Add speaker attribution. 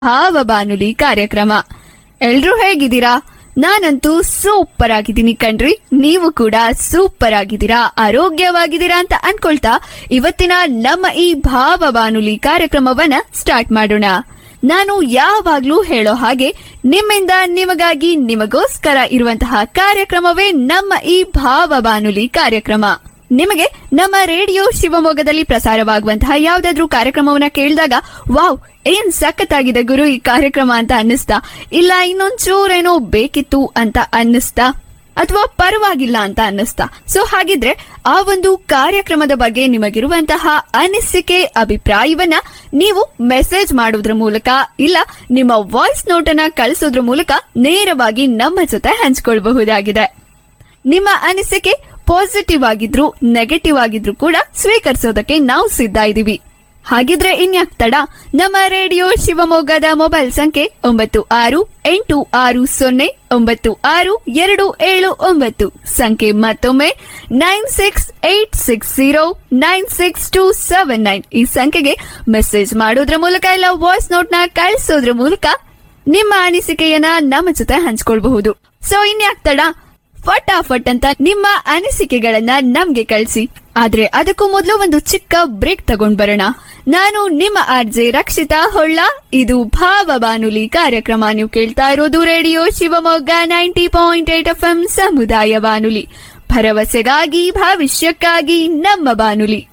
Speaker 1: ಭಾವ ಬಾನುಲಿ ಕಾರ್ಯಕ್ರಮ ಎಲ್ರೂ ಹೇಗಿದ್ದೀರಾ ನಾನಂತೂ ಸೂಪರ್ ಆಗಿದ್ದೀನಿ ಕಣ್ರಿ ನೀವು ಕೂಡ ಸೂಪರ್ ಆಗಿದ್ದೀರಾ ಆರೋಗ್ಯವಾಗಿದ್ದೀರಾ ಅಂತ ಅನ್ಕೊಳ್ತಾ ಇವತ್ತಿನ ನಮ್ಮ ಈ ಭಾವ ಬಾನುಲಿ ಕಾರ್ಯಕ್ರಮವನ್ನ ಸ್ಟಾರ್ಟ್ ಮಾಡೋಣ ನಾನು ಯಾವಾಗ್ಲೂ ಹೇಳೋ ಹಾಗೆ ನಿಮ್ಮಿಂದ ನಿಮಗಾಗಿ ನಿಮಗೋಸ್ಕರ ಇರುವಂತಹ ಕಾರ್ಯಕ್ರಮವೇ ನಮ್ಮ ಈ ಭಾವ ಬಾನುಲಿ ಕಾರ್ಯಕ್ರಮ ನಿಮಗೆ ನಮ್ಮ ರೇಡಿಯೋ ಶಿವಮೊಗ್ಗದಲ್ಲಿ ಪ್ರಸಾರವಾಗುವಂತಹ ಯಾವ್ದಾದ್ರೂ ಕಾರ್ಯಕ್ರಮವನ್ನ ಕೇಳಿದಾಗ ವಾವ್ ಏನ್ ಸಖತ್ತಾಗಿದೆ ಗುರು ಈ ಕಾರ್ಯಕ್ರಮ ಅಂತ ಅನ್ನಿಸ್ತಾ ಇಲ್ಲ ಇನ್ನೊಂಚೂರೇನೋ ಬೇಕಿತ್ತು ಅಂತ ಅನ್ನಿಸ್ತಾ ಅಥವಾ ಪರವಾಗಿಲ್ಲ ಅಂತ ಅನ್ನಿಸ್ತಾ ಸೊ ಹಾಗಿದ್ರೆ ಆ ಒಂದು ಕಾರ್ಯಕ್ರಮದ ಬಗ್ಗೆ ನಿಮಗಿರುವಂತಹ ಅನಿಸಿಕೆ ಅಭಿಪ್ರಾಯವನ್ನ ನೀವು ಮೆಸೇಜ್ ಮಾಡೋದ್ರ ಮೂಲಕ ಇಲ್ಲ ನಿಮ್ಮ ವಾಯ್ಸ್ ನೋಟನ್ನ ಕಳಿಸೋದ್ರ ಮೂಲಕ ನೇರವಾಗಿ ನಮ್ಮ ಜೊತೆ ಹಂಚಿಕೊಳ್ಳಬಹುದಾಗಿದೆ ನಿಮ್ಮ ಅನಿಸಿಕೆ ಪಾಸಿಟಿವ್ ಆಗಿದ್ರು ನೆಗೆಟಿವ್ ಆಗಿದ್ರು ಕೂಡ ಸ್ವೀಕರಿಸೋದಕ್ಕೆ ನಾವು ಸಿದ್ಧ ಇದೀವಿ ಹಾಗಿದ್ರೆ ಇನ್ಯಾಕ್ ತಡ ನಮ್ಮ ರೇಡಿಯೋ ಶಿವಮೊಗ್ಗದ ಮೊಬೈಲ್ ಸಂಖ್ಯೆ ಒಂಬತ್ತು ಆರು ಎಂಟು ಆರು ಸೊನ್ನೆ ಒಂಬತ್ತು ಆರು ಎರಡು ಏಳು ಒಂಬತ್ತು ಸಂಖ್ಯೆ ಮತ್ತೊಮ್ಮೆ nine six eight six zero nine six two seven nine ಈ ಸಂಖ್ಯೆಗೆ ಮೆಸೇಜ್ ಮಾಡೋದ್ರ ಮೂಲಕ ಇಲ್ಲ ವಾಯ್ಸ್ ನೋಟ್ ನ ಕಳಿಸೋದ್ರ ಮೂಲಕ ನಿಮ್ಮ ಅನಿಸಿಕೆಯನ್ನ ನಮ್ಮ ಜೊತೆ ಹಂಚ್ಕೊಳ್ಬಹುದು ಸೊ ಇನ್ಯಾಕ್ ತಡ ಫಟಾಫಟ್ ಅಂತ ನಿಮ್ಮ ಅನಿಸಿಕೆಗಳನ್ನ ನಮ್ಗೆ ಕಳಿಸಿ ಆದ್ರೆ ಅದಕ್ಕೂ ಮೊದಲು ಒಂದು ಚಿಕ್ಕ ಬ್ರೇಕ್ ತಗೊಂಡ್ ಬರೋಣ ನಾನು ನಿಮ್ಮ ಆರ್ಜೆ ರಕ್ಷಿತಾ ಹೊಳ್ಳ ಇದು ಭಾವ ಬಾನುಲಿ ಕಾರ್ಯಕ್ರಮ ನೀವು ಕೇಳ್ತಾ ಇರೋದು radio Shivamogga ninety point eight F ಸಮುದಾಯ ಬಾನುಲಿ ಭರವಸೆಗಾಗಿ ಭವಿಷ್ಯಕ್ಕಾಗಿ ನಮ್ಮ ಬಾನುಲಿ